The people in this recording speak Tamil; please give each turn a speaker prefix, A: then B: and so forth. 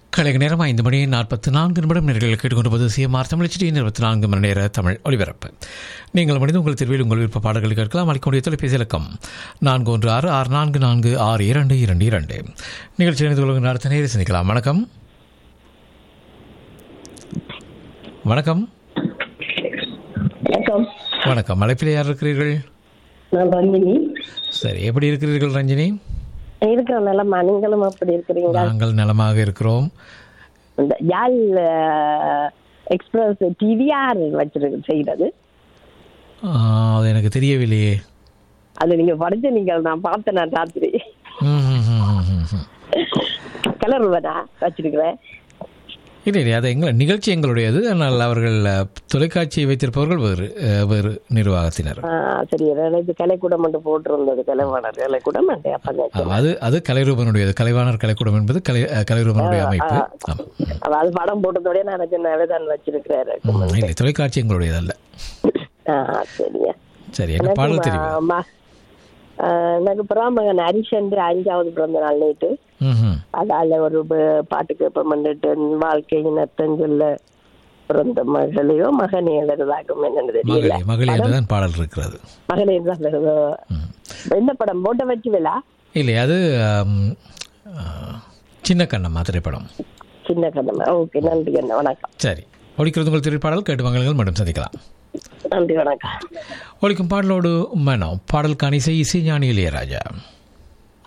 A: கலைக நேரம் ஐந்து மணி நாற்பத்தி நான்கு நிமிடம் நேர்கள் கேட்டுக்கொண்டிருப்பது சிஎம்ஆர் தமிழ் டி இருபத்தி நான்கு மணி நேர தமிழ் ஒலிபரப்பு நீங்கள் மனித உங்கள் திருவியில் உங்கள் விருப்ப பாடல்களை கேட்கலாம் அளிக்கக்கூடிய தொலைபேசி இலக்கம் நான்கு ஒன்று ஆறு ஆறு நான்கு நான்கு ஆறு இரண்டு இரண்டு இரண்டு நிகழ்ச்சி இணைந்து கொள்கின்ற அடுத்த நேரம் சந்திக்கலாம் வணக்கம் வணக்கம்
B: வணக்கம்
A: வணக்கம் அழைப்பில் யார் இருக்கிறீர்கள்
B: நான் ரஞ்சினி
A: சரி எப்படி இருக்கிறீர்கள் ரஞ்சினி
B: இருக்கிற நிலமா நீங்களும் அப்படி இருக்கிறீங்க
A: நாங்கள் நலமாக இருக்கிறோம்
B: இந்த யாழ் எக்ஸ்பிரஸ் டிவி யார் வச்சிருக்கு செய்யறது
A: ஆ, அது எனக்கு தெரியவில்லையே
B: அது நீங்க படிச்ச நீங்கள் நான் பார்த்தேன் நான் ராத்திரி
A: ம், ம், ம், ம், ம்.
B: கலருவனா வச்சிருக்கிறேன்
A: இல்லை இல்லை அது எங்கள் நிகழ்ச்சி எங்களுடையது ஆனால் அவர்கள் அஹ், தொலைக்காட்சியை வைத்திருப்பவர்கள் வேறு அஹ், வேறு நிர்வாகத்தினர்
B: ஆ, சரி எனக்கு கலைக்கூடம் மட்டும் போட்டிருந்தது கலைவாணர் கலைக்கூடம் அந்த அப்ப
A: ஆம், அது அது கலைரூபனுடையது கலைவாணர் கலைக்கூடம் என்பது கலை அஹ், கலைரூபனுடைய அமைப்பு ஆமாம்.
B: அவ அது படம் போட்டதோடய நான் நினைச்சேன் தான் வச்சிருக்கிறாரு
A: ம், இல்லை தொலைக்காட்சி எங்களுடையது அல்ல
B: ஆ, சரியா
A: சரி என்ன பாடல் தெரியும்
B: எனக்கு ம- ஆ, எனக்கு பிராமகன் ஹரிஷன் அஞ்சாவது பிறந்த நாள் நேற்று
A: ம்
B: அதால ஒரு ப- பாட்டு கேட்போம்ட்டு வாழ்க்கை நத்தம் சொல்ல பிறந்த மகளையோ மகனே எழுதுதாகும் என்னன்னு தெரியல
A: மகளே மகளே என்றுதான் பாடல் இருக்கிறது
B: மகனே தான் எழுதோ
A: ம்.
B: என்ன படம் போட்ட வச்சு விழா
A: இல்லை அது ஆம், ஆ, சின்ன கண்ணம்மா திரைப்படம்
B: சின்ன கண்ணம்மா ஓகே நன்றி அண்ணா வணக்கம்
A: சரி ஒழிக்கிறது உங்கள் திரைப்பாடல் கேட்டு மங்கள்கள் மட்டும் சந்திக்கலாம்
B: நன்றி வணக்கம்
A: ஒழிக்கும் பாடலோடு மனோ பாடல் காணிசை இசை ஞானி இளையராஜா